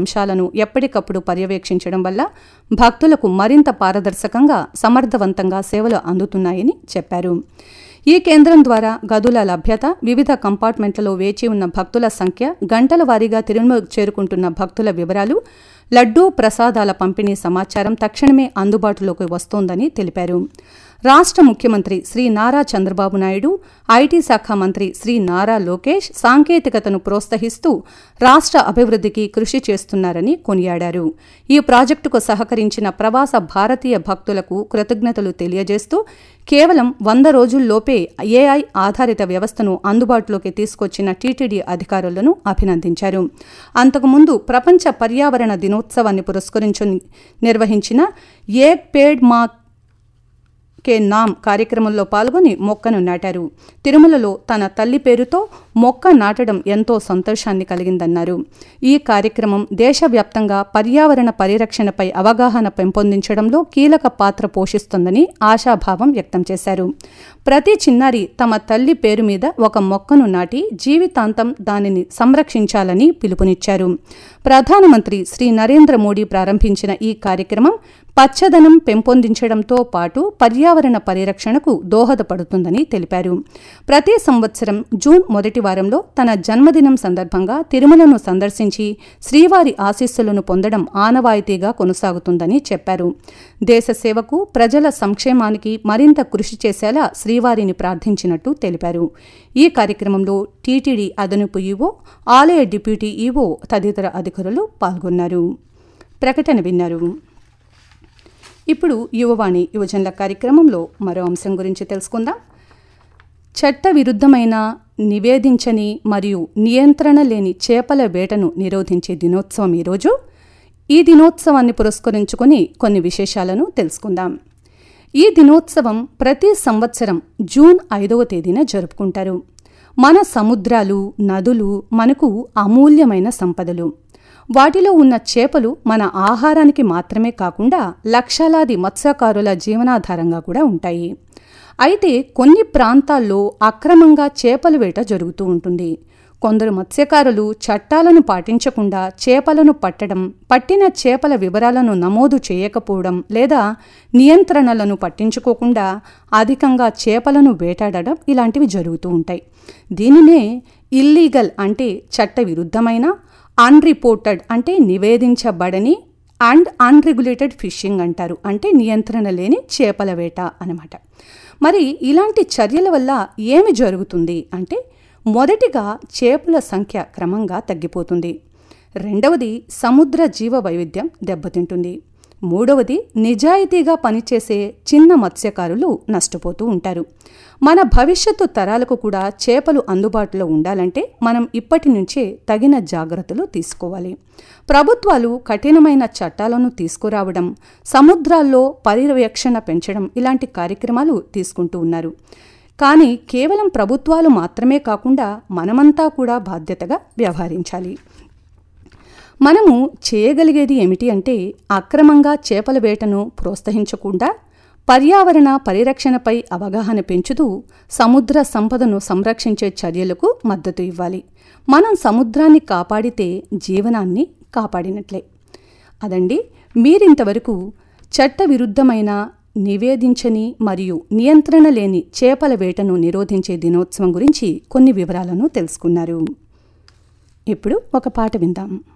అంశాలను ఎప్పటికప్పుడు పర్యవేక్షించడం వల్ల భక్తులకు మరింత పారదర్శకంగా సమర్థవంతంగా సేవలు అందుతున్నాయని చెప్పారు ఈ కేంద్రం ద్వారా గదుల లభ్యత వివిధ కంపార్ట్మెంట్లలో వేచి ఉన్న భక్తుల సంఖ్య గంటల వారీగా తిరుమల చేరుకుంటున్న భక్తుల వివరాలు లడ్డూ ప్రసాదాల పంపిణీ సమాచారం తక్షణమే అందుబాటులోకి వస్తోందని తెలిపారు రాష్ట్ర ముఖ్యమంత్రి శ్రీ నారా చంద్రబాబు నాయుడు ఐటీ శాఖ మంత్రి శ్రీ నారా లోకేష్ సాంకేతికతను ప్రోత్సహిస్తూ రాష్ట్ర అభివృద్ధికి కృషి చేస్తున్నారని కొనియాడారు ఈ ప్రాజెక్టుకు సహకరించిన ప్రవాస భారతీయ భక్తులకు కృతజ్ఞతలు తెలియజేస్తూ కేవలం వంద రోజుల్లోపే ఏఐ ఆధారిత వ్యవస్థను అందుబాటులోకి తీసుకొచ్చిన టీటీడీ అధికారులను అభినందించారు అంతకుముందు ప్రపంచ పర్యావరణ దినోత్సవాన్ని పురస్కరించుని నిర్వహించిన ఏక్ పేడ్ మా కే నామ్ కార్యక్రమంలో పాల్గొని మొక్కను నాటారు తిరుమలలో తన తల్లి పేరుతో మొక్క నాటడం ఎంతో సంతోషాన్ని కలిగిందన్నారు ఈ కార్యక్రమం దేశవ్యాప్తంగా పర్యావరణ పరిరక్షణపై అవగాహన పెంపొందించడంలో కీలక పాత్ర పోషిస్తుందని ఆశాభావం వ్యక్తం చేశారు ప్రతి చిన్నారి తమ తల్లి పేరు మీద ఒక మొక్కను నాటి జీవితాంతం దానిని సంరక్షించాలని పిలుపునిచ్చారు ప్రధానమంత్రి శ్రీ నరేంద్ర మోడీ ప్రారంభించిన ఈ కార్యక్రమం పచ్చదనం పెంపొందించడంతో పాటు పర్యావరణ పరిరక్షణకు దోహదపడుతుందని తెలిపారు ప్రతి సంవత్సరం జూన్ మొదటి వారంలో తన జన్మదినం సందర్భంగా తిరుమలను సందర్శించి శ్రీవారి ఆశీస్సులను పొందడం ఆనవాయితీగా కొనసాగుతుందని చెప్పారు దేశ సేవకు ప్రజల సంక్షేమానికి మరింత కృషి చేసేలా శ్రీవారిని ప్రార్థించినట్టు తెలిపారు ఈ కార్యక్రమంలో టీటీడీ అదనపు ఈవో ఆలయ డిప్యూటీ ఈవో తదితర అధికారులు పాల్గొన్నారు ప్రకటన విన్నారు ఇప్పుడు యువవాణి యువజనుల కార్యక్రమంలో మరో అంశం గురించి తెలుసుకుందాం చట్ట విరుద్ధమైన నివేదించని మరియు నియంత్రణ లేని చేపల వేటను నిరోధించే దినోత్సవం ఈరోజు ఈ దినోత్సవాన్ని పురస్కరించుకొని కొన్ని విశేషాలను తెలుసుకుందాం ఈ దినోత్సవం ప్రతి సంవత్సరం జూన్ ఐదవ తేదీన జరుపుకుంటారు మన సముద్రాలు నదులు మనకు అమూల్యమైన సంపదలు వాటిలో ఉన్న చేపలు మన ఆహారానికి మాత్రమే కాకుండా లక్షలాది మత్స్యకారుల జీవనాధారంగా కూడా ఉంటాయి అయితే కొన్ని ప్రాంతాల్లో అక్రమంగా చేపల వేట జరుగుతూ ఉంటుంది కొందరు మత్స్యకారులు చట్టాలను పాటించకుండా చేపలను పట్టడం పట్టిన చేపల వివరాలను నమోదు చేయకపోవడం లేదా నియంత్రణలను పట్టించుకోకుండా అధికంగా చేపలను వేటాడడం ఇలాంటివి జరుగుతూ ఉంటాయి దీనినే ఇల్లీగల్ అంటే చట్ట విరుద్ధమైన అన్రిపోర్టెడ్ అంటే నివేదించబడని అండ్ అన్రెగ్యులేటెడ్ ఫిషింగ్ అంటారు అంటే నియంత్రణ లేని చేపల వేట అనమాట మరి ఇలాంటి చర్యల వల్ల ఏమి జరుగుతుంది అంటే మొదటిగా చేపల సంఖ్య క్రమంగా తగ్గిపోతుంది రెండవది సముద్ర జీవ వైవిధ్యం దెబ్బతింటుంది మూడవది నిజాయితీగా పనిచేసే చిన్న మత్స్యకారులు నష్టపోతూ ఉంటారు మన భవిష్యత్తు తరాలకు కూడా చేపలు అందుబాటులో ఉండాలంటే మనం ఇప్పటి నుంచే తగిన జాగ్రత్తలు తీసుకోవాలి ప్రభుత్వాలు కఠినమైన చట్టాలను తీసుకురావడం సముద్రాల్లో పర్యవేక్షణ పెంచడం ఇలాంటి కార్యక్రమాలు తీసుకుంటూ ఉన్నారు కానీ కేవలం ప్రభుత్వాలు మాత్రమే కాకుండా మనమంతా కూడా బాధ్యతగా వ్యవహరించాలి మనము చేయగలిగేది ఏమిటి అంటే అక్రమంగా చేపల వేటను ప్రోత్సహించకుండా పర్యావరణ పరిరక్షణపై అవగాహన పెంచుతూ సముద్ర సంపదను సంరక్షించే చర్యలకు మద్దతు ఇవ్వాలి మనం సముద్రాన్ని కాపాడితే జీవనాన్ని కాపాడినట్లే అదండి మీరింతవరకు చట్ట విరుద్ధమైన నివేదించని మరియు నియంత్రణ లేని చేపల వేటను నిరోధించే దినోత్సవం గురించి కొన్ని వివరాలను తెలుసుకున్నారు ఇప్పుడు ఒక పాట విందాం